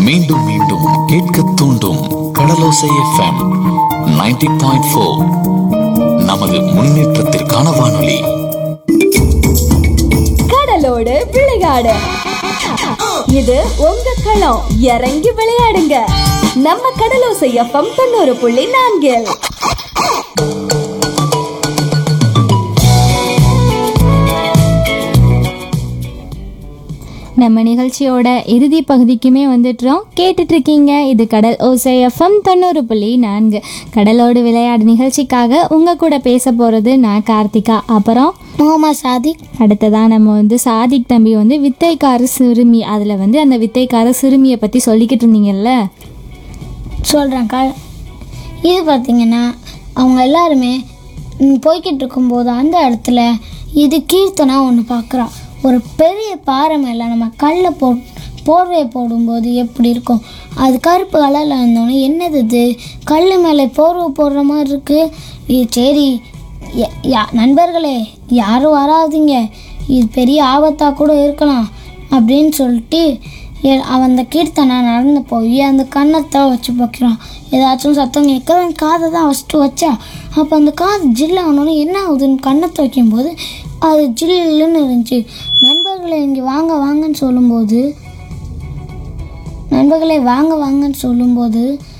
மீண்டும் மீண்டும் கேட்க தூண்டும் கடலோசை எஃப்எம் 90.4 பாயிண்ட் ஃபோர் நமது முன்னேற்றத்திற்கான வானொலி கடலோடு விளையாடு இது உங்க களம் இறங்கி விளையாடுங்க நம்ம கடலோசை எஃப்எம் தொண்ணூறு புள்ளி நான்கில் நம்ம நிகழ்ச்சியோட இறுதி பகுதிக்குமே வந்துட்டோம் கேட்டுட்டு இருக்கீங்க இது கடல் ஓசை எஃப்எம் தொண்ணூறு புள்ளி நான்கு கடலோடு விளையாடு நிகழ்ச்சிக்காக உங்க கூட பேச போறது நான் கார்த்திகா அப்புறம் முகமது சாதிக் அடுத்ததா நம்ம வந்து சாதிக் தம்பி வந்து வித்தைக்கார சிறுமி அதில் வந்து அந்த வித்தைக்கார சிறுமியை பற்றி சொல்லிக்கிட்டு இருந்தீங்கல்ல சொல்கிறேன்க்கா இது பார்த்தீங்கன்னா அவங்க எல்லாருமே ம், போய்கிட்டு இருக்கும்போது அந்த இடத்துல இது கீர்த்தனா ஒன்று பார்க்குறான் ஒரு பெரிய பாறை மேலே நம்ம கல்லை போ போர்வையை போடும்போது எப்படி இருக்கும் அது கருப்பு கலரில் இருந்தோன்னே என்னது இது கல் மேலே போர்வை போடுற மாதிரி இருக்குது இது சரி ய- யா நண்பர்களே யாரும் வராதீங்க இது பெரிய ஆபத்தாக கூட இருக்கலாம் அப்படின்னு சொல்லிட்டு எ- அவன் அந்த கீர்த்தனை நடந்து போய் அந்த கன்னத்தை வச்சு பார்க்குறான் ஏதாச்சும் சத்தம் கேட்குறது காதை தான் ஃபஸ்ட்டு வச்சா அப்போ அந்த காது ஜில்லு ஆனோடனே என்ன ஆகுதுன்னு கன்னத்தை வைக்கும்போது அது ஜில்லுன்னு இருந்துச்சு நண்பர்களே இங்கே வாங்க வாங்கன்னு சொல்லும்போது நண்பர்களே வாங்க வாங்கன்னு சொல்லும்போது